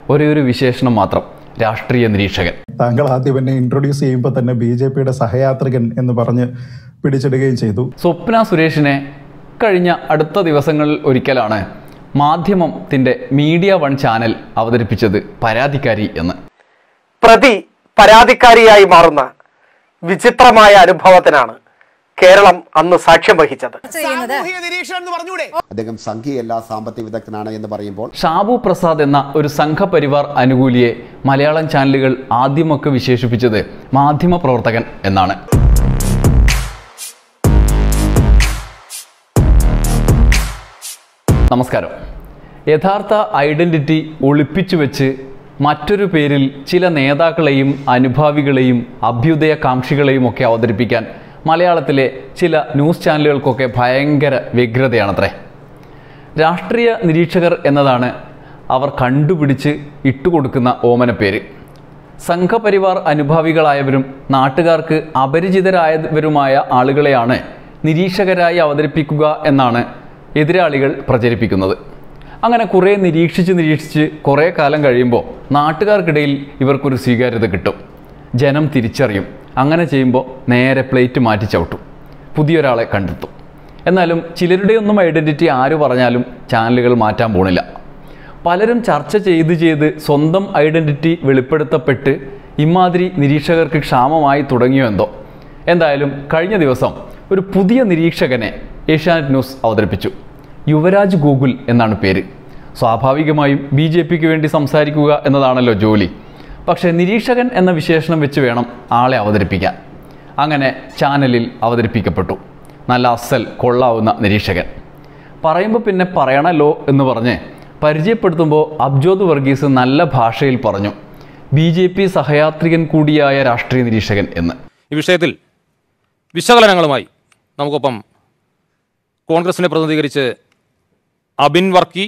ഒരേ ഒരു വിശേഷണം മാത്രം രാഷ്ട്രീയ നിരീക്ഷകൻ താങ്കൾ ആദ്യം എന്നെ ഇൻട്രൊഡ്യൂസ് ചെയ്യുമ്പോൾ തന്നെ ബി ജെ പിയുടെ സഹയാത്രികൻ എന്ന് പറഞ്ഞ് പിടിച്ചിടുകയും ചെയ്തു സ്വപ്ന സുരേഷിനെ കഴിഞ്ഞ അടുത്ത ദിവസങ്ങളിൽ ഒരിക്കലാണ് മാധ്യമത്തിൻ്റെ മീഡിയ വൺ ചാനൽ അവതരിപ്പിച്ചത് പരാതിക്കാരി എന്ന് പ്രതി പരാതിക്കാരിയായി മാറുന്ന വിചിത്രമായ അനുഭവത്തിനാണ് കേരളം അന്ന് സാക്ഷ്യം വഹിച്ചത് സാമൂഹിക നിരീക്ഷണം എന്ന് പറഞ്ഞൂടെ അദ്ദേഹം സംഘീയല്ല സാമ്പത്തിക വിദഗ്ധനാണ് എന്ന് പറയുമ്പോൾ ഷാബു പ്രസാദ് എന്ന ഒരു സംഘപരിവാർ അനുകൂലിയെ മലയാളം ചാനലുകൾ ആദ്യമൊക്കെ വിശേഷിപ്പിച്ചത് മാധ്യമ പ്രവർത്തകൻ എന്നാണ് നമസ്കാരം യഥാർത്ഥ ഐഡന്റിറ്റി ഒളിപ്പിച്ചു വെച്ച് മറ്റൊരു പേരിൽ ചില നേതാക്കളെയും അനുഭാവികളെയും അഭ്യുദയകാംക്ഷികളെയും ഒക്കെ അവതരിപ്പിക്കാൻ മലയാളത്തിലെ ചില ന്യൂസ് ചാനലുകൾക്കൊക്കെ ഭയങ്കര വ്യഗ്രതയാണത്രേ രാഷ്ട്രീയ നിരീക്ഷകർ എന്നതാണ് അവർ കണ്ടുപിടിച്ച് ഇട്ടുകൊടുക്കുന്ന ഓമന പേര് സംഘപരിവാർ അനുഭാവികളായവരും നാട്ടുകാർക്ക് അപരിചിതരായവരുമായ ആളുകളെയാണ് നിരീക്ഷകരായി അവതരിപ്പിക്കുക എന്നാണ് എതിരാളികൾ പ്രചരിപ്പിക്കുന്നത് അങ്ങനെ കുറേ നിരീക്ഷിച്ച് നിരീക്ഷിച്ച് കുറേ കാലം കഴിയുമ്പോൾ നാട്ടുകാർക്കിടയിൽ ഇവർക്കൊരു സ്വീകാര്യത കിട്ടും ജനം തിരിച്ചറിയും അങ്ങനെ ചെയ്യുമ്പോൾ നേരെ പ്ലേറ്റ് മാറ്റി ചവിട്ടും പുതിയൊരാളെ കണ്ടെത്തും എന്നാലും ചിലരുടെയൊന്നും ഐഡൻറ്റിറ്റി ആര് പറഞ്ഞാലും ചാനലുകൾ മാറ്റാൻ പോണില്ല പലരും ചർച്ച ചെയ്ത് ചെയ്ത് സ്വന്തം ഐഡൻറ്റിറ്റി വെളിപ്പെടുത്തപ്പെട്ട് ഇമാതിരി നിരീക്ഷകർക്ക് ക്ഷാമമായി തുടങ്ങിയോ എന്തോ എന്തായാലും കഴിഞ്ഞ ദിവസം ഒരു പുതിയ നിരീക്ഷകനെ ഏഷ്യാനെറ്റ് ന്യൂസ് അവതരിപ്പിച്ചു യുവരാജ് ഗോകുൽ എന്നാണ് പേര് സ്വാഭാവികമായും ബി ജെ പിക്ക് വേണ്ടി സംസാരിക്കുക എന്നതാണല്ലോ ജോലി പക്ഷേ നിരീക്ഷകൻ എന്ന വിശേഷണം വെച്ച് വേണം ആളെ അവതരിപ്പിക്കാൻ അങ്ങനെ ചാനലിൽ അവതരിപ്പിക്കപ്പെട്ടു നല്ല അസൽ കൊള്ളാവുന്ന നിരീക്ഷകൻ പറയുമ്പോൾ പിന്നെ പറയണല്ലോ എന്ന് പറഞ്ഞ് പരിചയപ്പെടുത്തുമ്പോൾ അബ്ജോദ് വർഗീസ് നല്ല ഭാഷയിൽ പറഞ്ഞു ബി ജെ പി സഹയാത്രികൻ കൂടിയായ രാഷ്ട്രീയ നിരീക്ഷകൻ എന്ന് ഈ വിഷയത്തിൽ വിശകലനങ്ങളുമായി നമുക്കൊപ്പം കോൺഗ്രസിനെ പ്രതിനിധീകരിച്ച് അബിൻ വർക്കി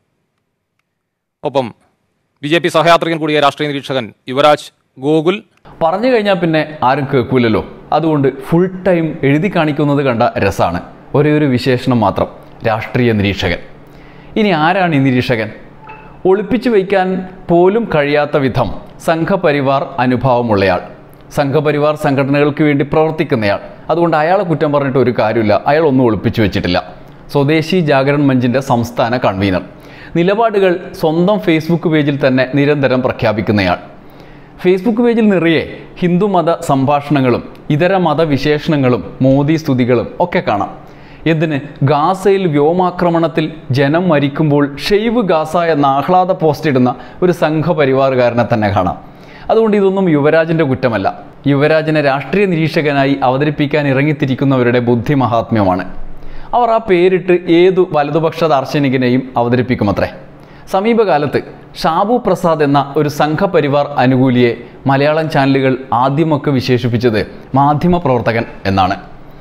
ഒപ്പം ബി ജെ പി സഹയാത്രികൻ കൂടിയ രാഷ്ട്രീയ നിരീക്ഷകൻ യുവരാജ് ഗോകുൽ പറഞ്ഞു കഴിഞ്ഞാൽ പിന്നെ ആരും കേൾക്കൂലല്ലോ അതുകൊണ്ട് ഫുൾ ടൈം എഴുതി കാണിക്കുന്നത് കണ്ട രസമാണ് ഒരേ ഒരു വിശേഷണം മാത്രം രാഷ്ട്രീയ നിരീക്ഷകൻ ഇനി ആരാണ് ഈ നിരീക്ഷകൻ ഒളിപ്പിച്ചു വയ്ക്കാൻ പോലും കഴിയാത്ത വിധം സംഘപരിവാർ അനുഭാവമുള്ളയാൾ സംഘപരിവാർ സംഘടനകൾക്ക് വേണ്ടി പ്രവർത്തിക്കുന്നയാൾ അതുകൊണ്ട് അയാളെ കുറ്റം പറഞ്ഞിട്ട് ഒരു കാര്യമില്ല അയാൾ ഒന്നും ഒളിപ്പിച്ചു വെച്ചിട്ടില്ല സ്വദേശി ജാഗരൺ മഞ്ചിൻ്റെ സംസ്ഥാന കൺവീനർ നിലപാടുകൾ സ്വന്തം ഫേസ്ബുക്ക് പേജിൽ തന്നെ നിരന്തരം പ്രഖ്യാപിക്കുന്നയാൾ ഫേസ്ബുക്ക് പേജിൽ നിറയെ ഹിന്ദുമത സംഭാഷണങ്ങളും ഇതര മതവിശേഷണങ്ങളും മോദി സ്തുതികളും ഒക്കെ കാണാം എന്തിന് ഗാസയിൽ വ്യോമാക്രമണത്തിൽ ജനം മരിക്കുമ്പോൾ ഷെയ്വ് ഗാസ എന്ന ആഹ്ലാദ പോസ്റ്റ് ഇടുന്ന ഒരു സംഘപരിവാറുകാരനെ തന്നെ കാണാം അതുകൊണ്ട് ഇതൊന്നും യുവരാജിൻ്റെ കുറ്റമല്ല യുവരാജിനെ രാഷ്ട്രീയ നിരീക്ഷകനായി അവതരിപ്പിക്കാൻ ഇറങ്ങിത്തിരിക്കുന്നവരുടെ ബുദ്ധിമഹാത്മ്യമാണ് അവർ ആ പേരിട്ട് ഏതു വലതുപക്ഷ ദാർശനികനെയും അവതരിപ്പിക്കുമത്രേ സമീപകാലത്ത് ഷാബു പ്രസാദ് എന്ന ഒരു സംഘപരിവാർ അനുകൂലിയെ മലയാളം ചാനലുകൾ ആദ്യമൊക്കെ വിശേഷിപ്പിച്ചത് മാധ്യമപ്രവർത്തകൻ എന്നാണ്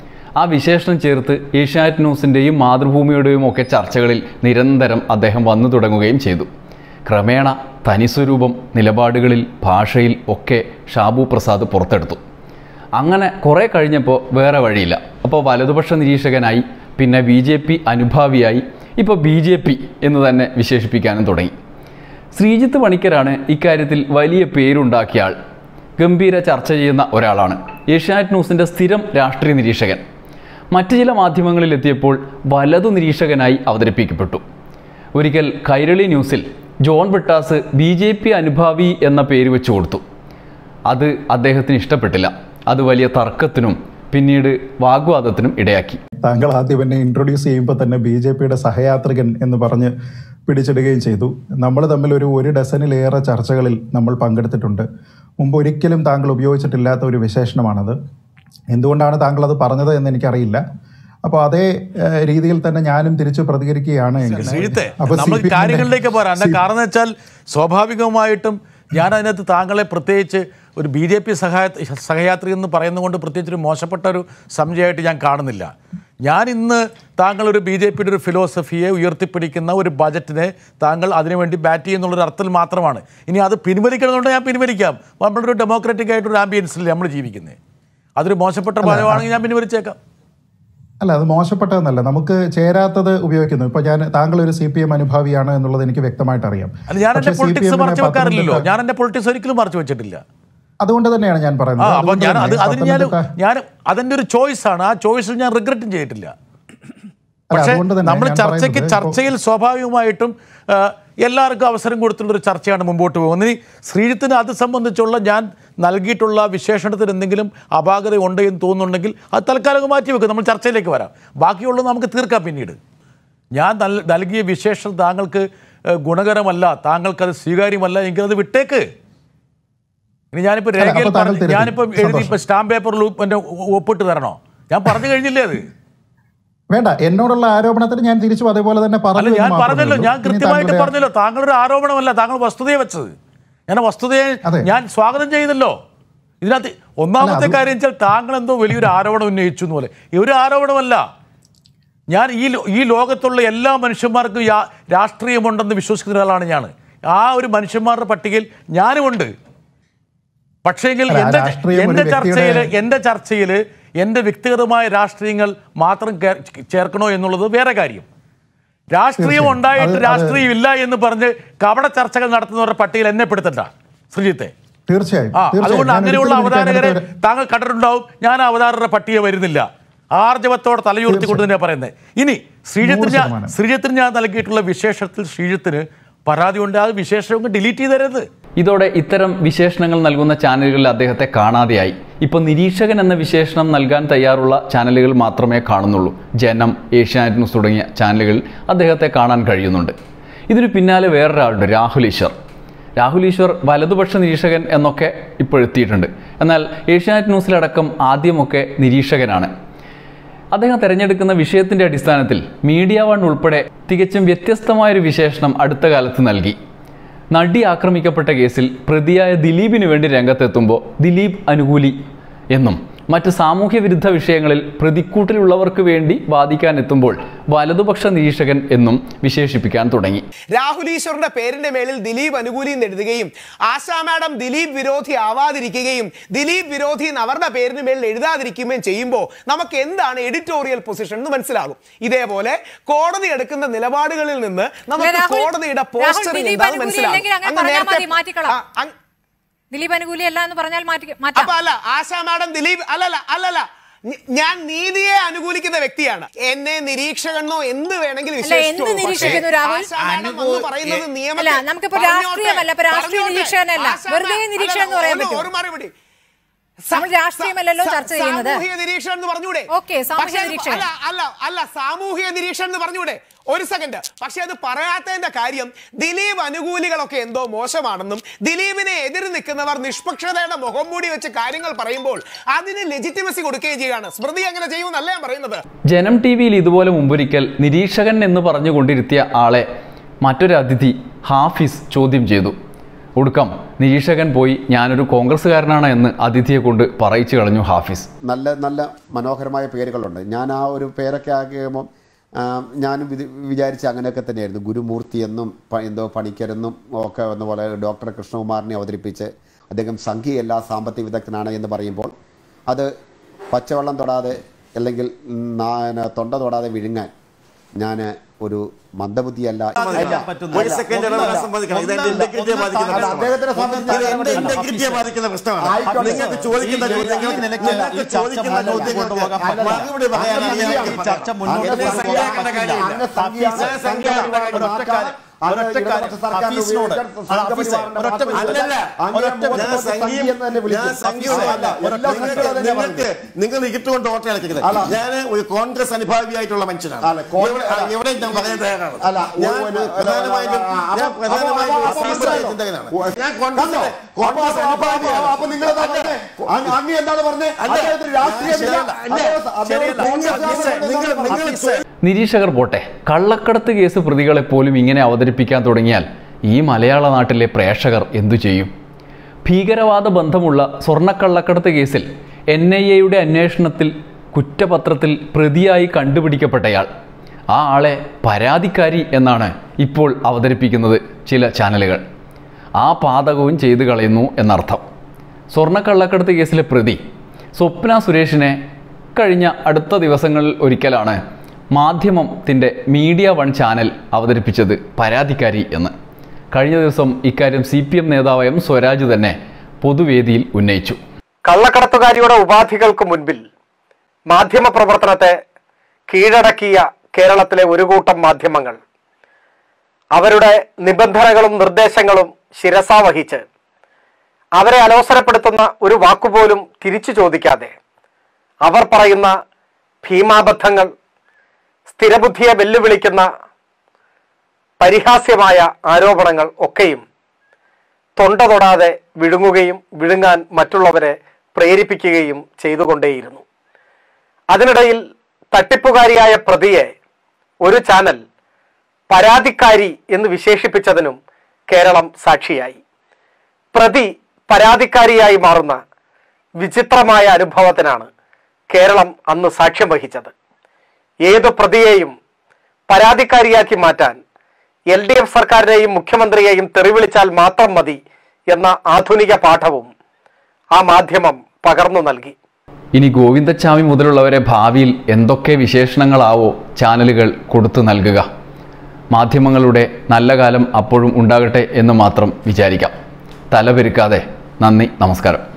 ആ വിശേഷണം ചേർത്ത് ഏഷ്യാനെറ്റ് ന്യൂസിൻ്റെയും മാതൃഭൂമിയുടെയും ഒക്കെ ചർച്ചകളിൽ നിരന്തരം അദ്ദേഹം വന്നു തുടങ്ങുകയും ചെയ്തു ക്രമേണ തനിസ്വരൂപം നിലപാടുകളിൽ ഭാഷയിൽ ഒക്കെ ഷാബു പ്രസാദ് പുറത്തെടുത്തു അങ്ങനെ കുറേ കഴിഞ്ഞപ്പോൾ വേറെ വഴിയില്ല അപ്പോൾ വലതുപക്ഷ നിരീക്ഷകനായി പിന്നെ ബി ജെ പി അനുഭാവിയായി ഇപ്പോൾ ബി ജെ പി എന്ന് തന്നെ വിശേഷിപ്പിക്കാനും തുടങ്ങി ശ്രീജിത്ത് പണിക്കരാണ് ഇക്കാര്യത്തിൽ വലിയ പേരുണ്ടാക്കിയ ആൾ ഗംഭീര ചർച്ച ചെയ്യുന്ന ഒരാളാണ് ഏഷ്യാനെറ്റ് ന്യൂസിൻ്റെ സ്ഥിരം രാഷ്ട്രീയ നിരീക്ഷകൻ മറ്റു ചില മാധ്യമങ്ങളിൽ എത്തിയപ്പോൾ വലതു നിരീക്ഷകനായി അവതരിപ്പിക്കപ്പെട്ടു ഒരിക്കൽ കൈരളി ന്യൂസിൽ John Brittas B J P അനുഭാവി എന്ന പേര് വെച്ചു കൊടുത്തു അത് അദ്ദേഹത്തിന് ഇഷ്ടപ്പെട്ടില്ല അത് വലിയ തർക്കത്തിനും പിന്നീട് വാഗ്വാദത്തിനും ഇടയാക്കി താങ്കൾ ആദ്യം എന്നെ ഇൻട്രൊഡ്യൂസ് ചെയ്യുമ്പോൾ തന്നെ ബി ജെ പിയുടെ സഹയാത്രികൻ എന്ന് പറഞ്ഞ് പിടിച്ചിടുകയും ചെയ്തു നമ്മൾ തമ്മിൽ ഒരു ഒരു ഡസനിലേറെ ചർച്ചകളിൽ നമ്മൾ പങ്കെടുത്തിട്ടുണ്ട് മുമ്പ് ഒരിക്കലും താങ്കൾ ഉപയോഗിച്ചിട്ടില്ലാത്ത ഒരു വിശേഷണമാണത് എന്തുകൊണ്ടാണ് താങ്കൾ അത് പറഞ്ഞത് എന്ന് എനിക്കറിയില്ല അപ്പോൾ അതേ ഏഹ്, രീതിയിൽ തന്നെ ഞാനും തിരിച്ചു പ്രതികരിക്കുകയാണ് എങ്കിൽ ശ്രീജിത്തെ അപ്പോൾ നമ്മൾ CPM ന്റെ കാര്യങ്ങളിലേക്ക് പോരാ എന്താ സി- കാരണം എന്ന് വെച്ചാൽ സ്വാഭാവികമായിട്ടും ഞാൻ അതിനകത്ത് താങ്കളെ പ്രത്യേകിച്ച് ഒരു ബി ജെ പി സഹായ സഹയാത്രി എന്ന് പറയുന്നതുകൊണ്ട് പ്രത്യേകിച്ച് ഒരു മോശപ്പെട്ട ഒരു സംശയമായിട്ട് ഞാൻ കാണുന്നില്ല ഞാൻ ഇന്ന് താങ്കൾ ഒരു ബി ജെ പിയുടെ ഒരു ഫിലോസഫിയെ ഉയർത്തിപ്പിടിക്കുന്ന ഒരു ബജറ്റിനെ താങ്കൾ അതിനുവേണ്ടി ബാറ്റ് ചെയ്യുന്നുള്ളൊരു അർത്ഥത്തിൽ മാത്രമാണ് ഇനി അത് പിൻവലിക്കണമെന്നുണ്ട് ഞാൻ പിൻവലിക്കാം നമ്മളൊരു ഡെമോക്രാറ്റിക് ആയിട്ടൊരു ആംബിയൻസിൽ നമ്മൾ ജീവിക്കുന്നത് അതൊരു മോശപ്പെട്ട ഫലമാണെങ്കിൽ ഞാൻ പിൻവലിച്ചേക്കാം അല്ല അത് മോശപ്പെട്ടതെന്നല്ല നമുക്ക് ചേരാത്തത് ഉപയോഗിക്കുന്നു ഇപ്പൊ ഞാൻ താങ്കൾ ഒരു സി പി എം അനുഭാവിയാണ് എന്നുള്ളത് എനിക്ക് വ്യക്തമായിട്ട് അറിയാം അല്ല ഞാൻ എന്റെ പക്ഷേ പൊളിറ്റിക്സ് CPM നെ മറച്ചു വെക്കാറില്ലല്ലോ പത്തനംതിട്ട- ഞാൻ എന്റെ പൊളിറ്റിക്സ് ഒരിക്കലും മറച്ചു വെച്ചിട്ടില്ല അതുകൊണ്ട് തന്നെയാണ് ഞാൻ ആ പറയുന്നത് അപ്പൊ അതുകൊണ്ട് ഞാൻ അത് തന്നെ അതിന് ഞാൻ പത്തനംതിട്ട- ഞാൻ അതെന്റെ ഒരു ചോയ്സ് ആണ് ആ ചോയ്സിൽ ഞാൻ റിഗ്രറ്റും ചെയ്തിട്ടില്ല അല്ല, പക്ഷേ അതുകൊണ്ട് തന്നെ നമ്മൾ ഞാൻ ചർച്ചയ്ക്ക് പറയുന്നത് ഇപ്പോ- ചർച്ചയിൽ സ്വാഭാവികമായിട്ടും ആ, എല്ലാവർക്കും അവസരം കൊടുത്തുള്ളൊരു ചർച്ചയാണ് മുമ്പോട്ട് പോകുന്നത് ഇനി ശ്രീജിത്തിന് അത് സംബന്ധിച്ചുള്ള ഞാൻ നൽകിയിട്ടുള്ള വിശേഷണത്തിന് എന്തെങ്കിലും അപാകത ഉണ്ട് എന്ന് തോന്നുന്നുണ്ടെങ്കിൽ അത് തൽക്കാലം മാറ്റി വെക്കും നമ്മൾ ചർച്ചയിലേക്ക് വരാം ബാക്കിയുള്ളത് നമുക്ക് തീർക്കാം പിന്നീട് ഞാൻ നൽ- നൽകിയ വിശേഷം താങ്കൾക്ക് ഏ, ഗുണകരമല്ല താങ്കൾക്കത് സ്വീകാര്യമല്ല എങ്കിൽ അത് വിട്ടേക്ക് ഇനി ഞാനിപ്പോ അല്ല, രേഖയിൽ അപ്പോൾ താങ്കൾ പറഞ്ഞു തിരുത്തി. ഞാനിപ്പോ എഴുതി സന്തോഷം. ഇപ്പൊ സ്റ്റാമ്പ് പേപ്പറിൽ എന്റെ ഒപ്പിട്ട് തരണോ ഞാൻ പറഞ്ഞു കഴിഞ്ഞില്ലേ അത് വേണ്ട എന്നോടുള്ള ആരോപണത്തിന് ഞാൻ തിരിച്ചു അതേപോലെ തന്നെ അല്ല പറഞ്ഞു എന്ന് ഞാൻ മാത്രമേ പറഞ്ഞല്ലോ ഉള്ളൂ. ഞാൻ ഇനി കൃത്യമായിട്ട് താങ്കളുടെ- പറഞ്ഞല്ലോ താങ്കളൊരു ആരോപണമല്ല താങ്കൾ വസ്തുതയെ വെച്ചത് ഞാൻ ആ വസ്തുതയെ അതെ. ഞാൻ സ്വാഗതം ചെയ്തല്ലോ ഇതിനകത്ത് ഒന്നാമത്തെ അത് കാര്യം വെച്ചാൽ താങ്കൾ എന്തോ വലിയൊരു ആരോപണം ഉന്നയിച്ചു എന്ന് പോലെ ഈ ഒരു ആരോപണമല്ല ഞാൻ ഈ ലോ- ഈ ലോകത്തുള്ള എല്ലാ മനുഷ്യന്മാർക്കും യാ- രാഷ്ട്രീയമുണ്ടെന്ന് വിശ്വസിക്കുന്ന ഒരാളാണ് ഞാൻ ആ ഒരു മനുഷ്യന്മാരുടെ പട്ടികയിൽ ഞാനുമുണ്ട് പക്ഷേങ്കിൽ അല്ല, ആ എന്റെ രാഷ്ട്രീയം ഒരു എന്റെ വ്യക്തിയുടെ- ചർച്ചയിൽ എന്റെ ചർച്ചയിൽ എന്റെ വ്യക്തിഗതമായ രാഷ്ട്രീയങ്ങൾ മാത്രം കേ- ചേർക്കണോ എന്നുള്ളത് വേറെ കാര്യം രാഷ്ട്രീയം തീർച്ചയായും. ഉണ്ടായിട്ട് അത് അത് രാഷ്ട്രീയം ഇല്ല എന്ന് പറഞ്ഞ് കപട ചർച്ചകൾ നടത്തുന്നവരുടെ പട്ടികയിൽ എന്നെ പെടുത്തണ്ട ശ്രീജിത്തെ തീർച്ചയായും ആ തീർച്ചയായും. അതുകൊണ്ട് ഞാൻ അങ്ങനെയുള്ള ഒരിക്കലും എനിക്ക് അവതാരകരെ അങ്ങനത്തെ ഒരു- താങ്കൾ കണ്ടിട്ടുണ്ടാവും ഞാൻ ആ അവതാരകരുടെ പട്ടിക വരുന്നില്ല ആർജവത്തോടെ തലയുയർത്തിക്കൊണ്ട് തന്നെ പറയുന്നത് ഇനി ശ്രീജിത്തിന് ഞാൻ ശതമാനം. ശ്രീജിത്തിന് ഞാൻ നൽകിയിട്ടുള്ള വിശേഷത്തിൽ ശ്രീജിത്തിന് പരാതി ഉണ്ട് ആ വിശേഷം ഡിലീറ്റ് ചെയ്തരുത് ഇതോടെ ഇത്തരം വിശേഷണങ്ങൾ നൽകുന്ന ചാനലുകളിൽ അദ്ദേഹത്തെ കാണാതെയായി ഇപ്പോൾ നിരീക്ഷകൻ എന്ന വിശേഷണം നൽകാൻ തയ്യാറുള്ള ചാനലുകൾ മാത്രമേ കാണുന്നുള്ളൂ ജനം ഏഷ്യാനെറ്റ് ന്യൂസ് തുടങ്ങിയ ചാനലുകളിൽ അദ്ദേഹത്തെ കാണാൻ കഴിയുന്നുണ്ട് ഇതിനു പിന്നാലെ വേറൊരാളുണ്ട് രാഹുൽ ഈശ്വർ രാഹുൽ ഈശ്വർ വലതുപക്ഷ നിരീക്ഷകൻ എന്നൊക്കെ ഇപ്പോഴെത്തിയിട്ടുണ്ട് എന്നാൽ ഏഷ്യാനെറ്റ് ന്യൂസിലടക്കം ആദ്യമൊക്കെ നിരീക്ഷകനാണ് അദ്ദേഹം തിരഞ്ഞെടുക്കുന്ന വിഷയത്തിന്റെ അടിസ്ഥാനത്തിൽ മീഡിയ വൺ ഉൾപ്പെടെ തികച്ചും വ്യത്യസ്തമായൊരു വിശേഷണം അടുത്ത കാലത്ത് നൽകി നടി ആക്രമിക്കപ്പെട്ട കേസിൽ പ്രതിയായ ദിലീപിന് വേണ്ടി രംഗത്തെത്തുമ്പോൾ ദിലീപ് അനുകൂലി എന്നും മറ്റ് സാമൂഹ്യ വിരുദ്ധ വിഷയങ്ങളിൽ പ്രതിക്കൂട്ടിലുള്ളവർക്ക് വേണ്ടി വാദിക്കാൻ എത്തുമ്പോൾ വലതുപക്ഷ നിരീക്ഷകൻ എന്നും വിശേഷിപ്പിക്കാൻ തുടങ്ങി രാഹുൽ ഈശ്വറിന്റെ പേരിന്റെ മേളിൽ ദിലീപ് അനുകൂലി എന്ന് എഴുതുകയും ആശാ മാഡം ദിലീപ് വിരോധി ആവാതിരിക്കുകയും ദിലീപ് വിരോധി എന്ന് അവരുടെ പേരിന് മേളിൽ എഴുതാതിരിക്കുകയും ചെയ്യുമ്പോൾ നമുക്ക് എന്താണ് എഡിറ്റോറിയൽ പൊസിഷൻ എന്ന് മനസ്സിലാകും ഇതേപോലെ കോടതി എടുക്കുന്ന നിലപാടുകളിൽ നിന്ന് നമുക്ക് രാഹുൽ- കോടതിയുടെ രാഹുൽ പോസ്റ്ററിംഗ് ദിലീപ് എന്താണെന്ന് അനുകൂലി മനസ്സിലാകും അല്ലെങ്കിൽ അങ്ങനെ അങ്ങ് പറഞ്ഞാൽ നേരത്തെ- മതി, മാറ്റിക്കളാം. ആ, അങ്ങ് ദിലീപ് അനുകൂലി അല്ല എന്ന് പറഞ്ഞാൽ മാറ്റി അപ്പൊ മാറ്റാം അല്ല ആശാ മാഡം ദിലീപ് അല്ലല്ല അല്ലല്ല ഞ- ഞാൻ നീതിയെ അനുകൂലിക്കുന്ന വ്യക്തിയാണ് എന്നെ നിരീക്ഷകനോ എന്ത് വേണമെങ്കിലും അല്ല, എന്ത് വിശേഷിച്ചോളൂ. നിരീക്ഷിക്കുന്നു പക്ഷേ രാഹുൽ? ആശാ മാഡം വന്ന് പറയുന്നത് നിയമത്തെ- അല്ല, നമുക്കിപ്പോ പറഞ്ഞോട്ടെ, രാഷ്ട്രീയമല്ല, ഇപ്പോ രാഷ്ട്രീയ പറഞ്ഞോട്ടെ. നിരീക്ഷകനല്ല. ആശാ വെറുതെ മാഡം- നിരീക്ഷകൻ എന്ന് അല്ലല്ല, പറയാൻ ഒരു- പറ്റുമോ? ഒരു മറുപടി നമ്മൾ രാഷ്ട്രീയമല്ലല്ലോ സ- ചർച്ച ചെയ്യുന്നത്. സാമൂഹിക നിരീക്ഷണം എന്ന് പറഞ്ഞൂടെ ഓക്കേ, സാമൂഹിക പക്ഷേ അത് നിരീക്ഷകൻ. അല്ല അല്ല അല്ല സാമൂഹിക നിരീക്ഷണം എന്ന് പറഞ്ഞൂടെ ഒരു സെക്കൻഡ് പക്ഷെ അത് പറയാത്തതിന്റെ കാര്യം ദിലീപ് അനുകൂലികളൊക്കെ എന്തോ മോശമാണെന്നും ദിലീപിനെ എതിര് നിൽക്കുന്നവർ നിഷ്പക്ഷതയുടെ മുഖം മൂടി വെച്ച് കാര്യങ്ങൾ പറയുമ്പോൾ അതിന് ലെജിറ്റിമസി കൊടുക്കുകയും ചെയ്യുകയാണ് സ്മൃതി അങ്ങനെ ചെയ്യുമെന്നല്ല ഞാൻ പറയുന്നത് ജനം ടി വിയിൽ ഇതുപോലെ മുമ്പൊരിക്കൽ നിരീക്ഷകൻ എന്ന് പറഞ്ഞുകൊണ്ടിരുത്തിയ ആളെ മറ്റൊരു അതിഥി ഹാഫിസ് ചോദ്യം ചെയ്തു ഒടുക്കം നിരീക്ഷകൻ പോയി ഞാനൊരു കോൺഗ്രസ്സുകാരനാണ് എന്ന് അതിഥിയെ കൊണ്ട് പറയിച്ചു കളഞ്ഞു ഹാഫിസ് നല്ല നല്ല മനോഹരമായ പേരുകളുണ്ട് ഞാൻ ആ ഒരു പേരൊക്കെ ആക്കിയുമ്പോൾ ഞാനും വിധി- വിചാരിച്ച അങ്ങനെയൊക്കെ തന്നെയായിരുന്നു ഗുരുമൂർത്തി എന്നും പ- എന്തോ പണിക്കരെന്നും ഒക്കെ എന്ന പോലെ ഡോക്ടർ കൃഷ്ണകുമാറിനെ അവതരിപ്പിച്ച് അദ്ദേഹം സംഘീയല്ല സാമ്പത്തിക വിദഗ്ധനാണ് എന്ന് പറയുമ്പോൾ അത് പച്ചവെള്ളം തൊടാതെ അല്ലെങ്കിൽ നാ- തൊണ്ട തൊടാതെ വിഴുങ്ങാൻ ഞാൻ ഒരു മന്ദബുദ്ധിയല്ല ഒരു സെക്കൻഡ് ഇടവേള സമ്മതിക്കണം. ഇത് എന്റെ integrity യെ ബാധിക്കുന്ന അല്ല, അദ്ദേഹത്തിനെ പ്രശ്നമാണ്. ഇത് എന്റെ integrity യെ ബാധിക്കുന്ന പ്രശ്നമാണ് ആയിക്കോട്ടെ. നിങ്ങൾക്ക് ചോദിക്കുന്ന ഈ ചോദ്യങ്ങൾക്ക് നിലയ്ക്ക് നിങ്ങൾക്ക് ഈ ചർച്ച ചോദിക്കുന്ന മുന്നോട്ട് ചോദ്യങ്ങൾക്ക് കൊണ്ടുപോകാൻ മറുപടി പറയാനാണ് അങ്ങ് ഞാൻ സംഖ്യ- ചർച്ച മുന്നോട്ട് എന്നെ കൊണ്ടുപോകാൻ സംഖ്യയാക്കേണ്ട പറ്റില്ല. കാര്യമില്ല. അങ്ങ് സംഖ്യയാണ് ഹഫീസ് സംഖ്യയാക്കേണ്ട സംഖ്യയാണ് കാര്യമില്ല. ഒരൊറ്റ കാര്യം- അങ്ങ് ഒരൊറ്റ കാര്യം. ഇടതുപക്ഷ സർക്കാരിനെ ഹഫീസിനോട് ഉപയോഗിക്കാൻ അല്ല, ഹഫീസെ, സംഘപരിവാറിന്റെ ഒരൊറ്റ മാത്രമല്ല. അല്ലല്ല, അങ്ങ് ഒരൊറ്റ മുഖത്ത് ഞാൻ നോക്കി സംഖ്യ- സംഖ്യ എന്ന് തന്നെ വിളിക്കും. ഞാൻ സംഖ്യയോട് ഹഫീസെ, അല്ല. എല്ലാ നിങ്ങൾക്ക് സംഖ്യകളും തന്നെ നിങ്ങൾക്ക് നിങ്ങൾ ഇട്ടുകൊണ്ട് ഓട്ടം കളിക്കരുത് അല്ല. ഞാൻ ഒരു കോൺഗ്രസ് അനുഭാവിയായിട്ടുള്ള മനുഷ്യനാണ് അല്ല, കോൺഗ്രസ്- എവിടെ- അല്ല. എവിടെ ഞാൻ പറയാൻ തയ്യാറാണ് അല്ല, ഞാൻ ഒരു- ഒരു- പ്രധാനമായിട്ടും ആ, ഞാൻ അപ്പൊ- പ്രധാനമായിട്ടും അപ്പൊ- അപ്പൊ സാമ്പത്തിക മനസ്സിലായോ? ചിന്തകനാണ് ഓ, ഞാൻ കോൺഗ്രസിന്റെ കണ്ടോ? കോൺഗ്രസ് അപ്പൊ- അപ്പൊ- അപ്പൊ- അനുഭാവിയാണ് അപ്പൊ നിങ്ങൾ എന്താ പറഞ്ഞേ? അങ്ങ് അങ്ങ് എന്താണ് പറഞ്ഞേ അല്ല. അദ്ദേഹത്തിന് രാഷ്ട്രീയമില്ല ശരിയല്ല. അല്ല. അദ്ദേഹം- അദ്ദേഹം ശരിയല്ല. കോൺഗ്രസ്സുകാരനാണ് നിങ്ങൾ- എന്നാണ് നിങ്ങൾ- പറഞ്ഞത്. നിരീക്ഷകർ പോട്ടെ കള്ളക്കടത്ത് കേസ് പ്രതികളെ പോലും ഇങ്ങനെ അവതരിപ്പിക്കാൻ തുടങ്ങിയാൽ ഈ മലയാള നാട്ടിലെ പ്രേക്ഷകർ എന്തു ചെയ്യും ഭീകരവാദ ബന്ധമുള്ള സ്വർണ്ണക്കള്ളക്കടത്ത് കേസിൽ എൻ ഐ എയുടെ അന്വേഷണത്തിൽ കുറ്റപത്രത്തിൽ പ്രതിയായി കണ്ടുപിടിക്കപ്പെട്ടയാൾ ആ ആളെ പരാതിക്കാരി എന്നാണ് ഇപ്പോൾ അവതരിപ്പിക്കുന്നത് ചില ചാനലുകൾ ആ പാതകവും ചെയ്തു കളയുന്നു എന്നർത്ഥം സ്വർണ്ണക്കള്ളക്കടത്ത് കേസിലെ പ്രതി സ്വപ്ന സുരേഷിനെ ഇക്കഴിഞ്ഞ അടുത്ത ദിവസങ്ങളിൽ ഒരിക്കലാണ് മാധ്യമത്തിൻ്റെ മീഡിയ വൺ ചാനൽ അവതരിപ്പിച്ചത് പരാതിക്കാരി എന്ന് കഴിഞ്ഞ ദിവസം ഇക്കാര്യം സി പി എം നേതാവ് എം സ്വരാജ് തന്നെ പൊതുവേദിയിൽ ഉന്നയിച്ചു കള്ളക്കടത്തുകാരിയുടെ ഉപാധികൾക്ക് മുൻപിൽ മാധ്യമ പ്രവർത്തനത്തെ കീഴടക്കിയ കേരളത്തിലെ ഒരു കൂട്ടം മാധ്യമങ്ങൾ അവരുടെ നിബന്ധനകളും നിർദ്ദേശങ്ങളും ശിരസാ വഹിച്ച് അവരെ അലോസരപ്പെടുത്തുന്ന ഒരു വാക്കുപോലും തിരിച്ചു ചോദിക്കാതെ അവർ പറയുന്ന ഭീമാബദ്ധങ്ങൾ സ്ഥിരബുദ്ധിയെ വെല്ലുവിളിക്കുന്ന പരിഹാസ്യമായ ആരോപണങ്ങൾ ഒക്കെയും തൊണ്ട തൊടാതെ വിഴുങ്ങുകയും വിഴുങ്ങാൻ മറ്റുള്ളവരെ പ്രേരിപ്പിക്കുകയും ചെയ്തുകൊണ്ടേയിരുന്നു അതിനിടയിൽ തട്ടിപ്പുകാരിയായ പ്രതിയെ ഒരു ചാനൽ പരാതിക്കാരി എന്ന് വിശേഷിപ്പിച്ചതിനും കേരളം സാക്ഷിയായി പ്രതി പരാതിക്കാരിയായി മാറുന്ന വിചിത്രമായ അനുഭവത്തിനാണ് കേരളം അന്ന് സാക്ഷ്യം വഹിച്ചത് ഏതു പ്രതിയെയും പരാതിക്കാരിയാക്കി മാറ്റാൻ എൽ ഡി എഫ് സർക്കാരിനെയും മുഖ്യമന്ത്രിയെയും തെറിവിളിച്ചാൽ മാത്രം മതി എന്ന ആധുനിക പാഠവും ആ മാധ്യമം പകർന്നു നൽകി ഇനി ഗോവിന്ദച്ചാമി മുതലുള്ളവരെ ഭാവിയിൽ എന്തൊക്കെ വിശേഷണങ്ങളാവോ ചാനലുകൾ കൊടുത്തു നൽകുക മാധ്യമങ്ങളുടെ നല്ല കാലം അപ്പോഴും ഉണ്ടാകട്ടെ എന്ന് മാത്രം വിചാരിക്കാം തലപെരുക്കാതെ നന്ദി നമസ്കാരം